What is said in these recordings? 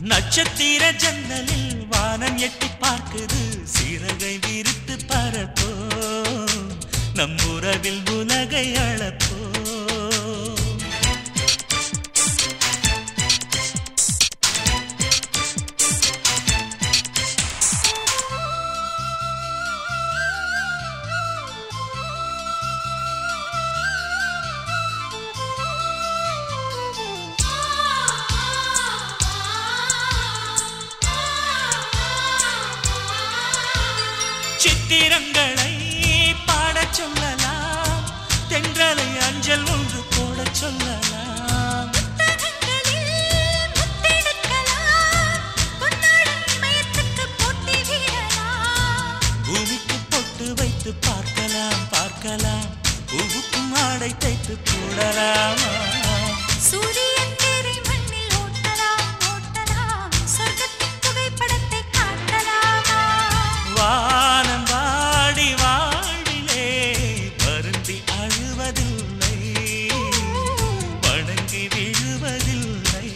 நட்சத்திர ஜன்னலில் வானம் எட்டி பார்க்குது சிறகை விரித்து பரப்போ நம் உறவில் உலகை அளப்போ சித்திரங்களை பாடச் சொல்லலாம் தென்றலை அஞ்சல் ஒன்று போடச் சொல்லலாம் புத்தகங்களில் முத்தெடுக்கலாம் பொன்னாடும் இமயத்துக்கு போட்டி விடலாம் பூமிக்கு பொட்டு வைத்து பார்க்கலாம் பார்க்கலாம் பூவுக்கும் ஆடை தைத்து போடலாமா சூரியன் தேரை மண்ணில் ஓட்டலாம் ஓட்டலாம் சொர்க்கத்தின் புகைப்படத்தை காட்டலாமா வானம் வாடி வாழ்விலே வருந்தி அழுவதில்லை வணங்கி விழுவதில்லை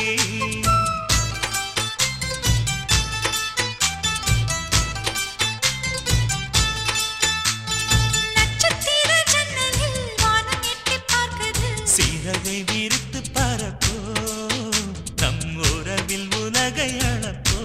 நட்சத்திர ஜன்னலில் வானம் எட்டிப் பார்க்குது சிறகை விரித்து பரப்போ நம் உறவில் உலகை அளப்போ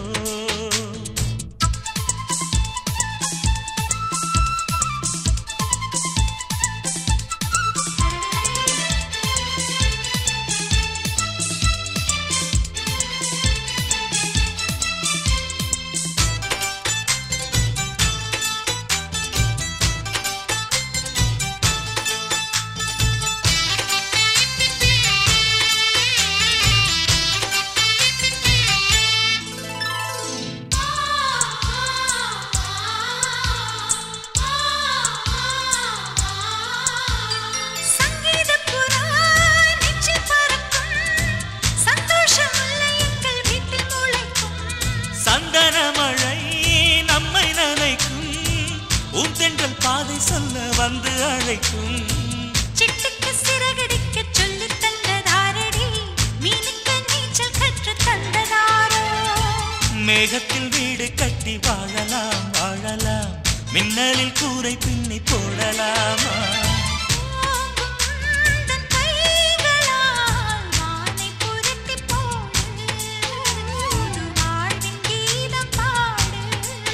சங்கீதப் புறா நெஞ்சில் பறக்கும் சந்தோஷம் முல்லை எங்கள் வீட்டில் முளைக்கும் சந்தன மழை நம்மை நனைக்கும் உன் தென்றல் பாதை சொல்ல வந்து அழைக்கும் சிட்டுக்கு சிறகடிக்கச் சொல்லித் தந்ததாரடி மீனுக்கு நீச்சல் கற்றுத் தந்ததாரோ மேகத்தில் வீடு கட்டி வாழலாம் வாழலாம் மின்னலில் கூரை பின்னி போடலாமா ஓங்கும் உந்தன் கைகளால் வானை புரட்டிப் போடு புது வாழ்வின் கீதம் பாடு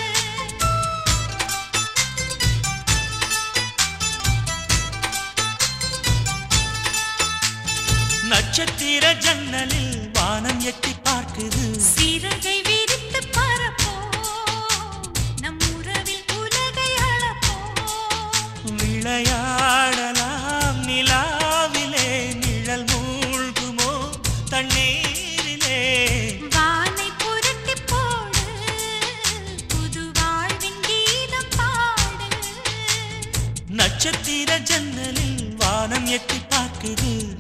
நட்சத்திர ஜன்னலில் வானம் எட்டி பார்க்குது சிறகை விரித்து பறப்போம் நம் உறவில் உலகை அளப்போம் விளையாடலாம் நிலாவிலே நிழல் மூழ்குமோ தண்ணீரிலே வானை புரட்டிப் போடு புது வாழ்வின் கீதம் பாடு நட்சத்திர ஜன்னலில் வானம் எட்டி பார்க்குது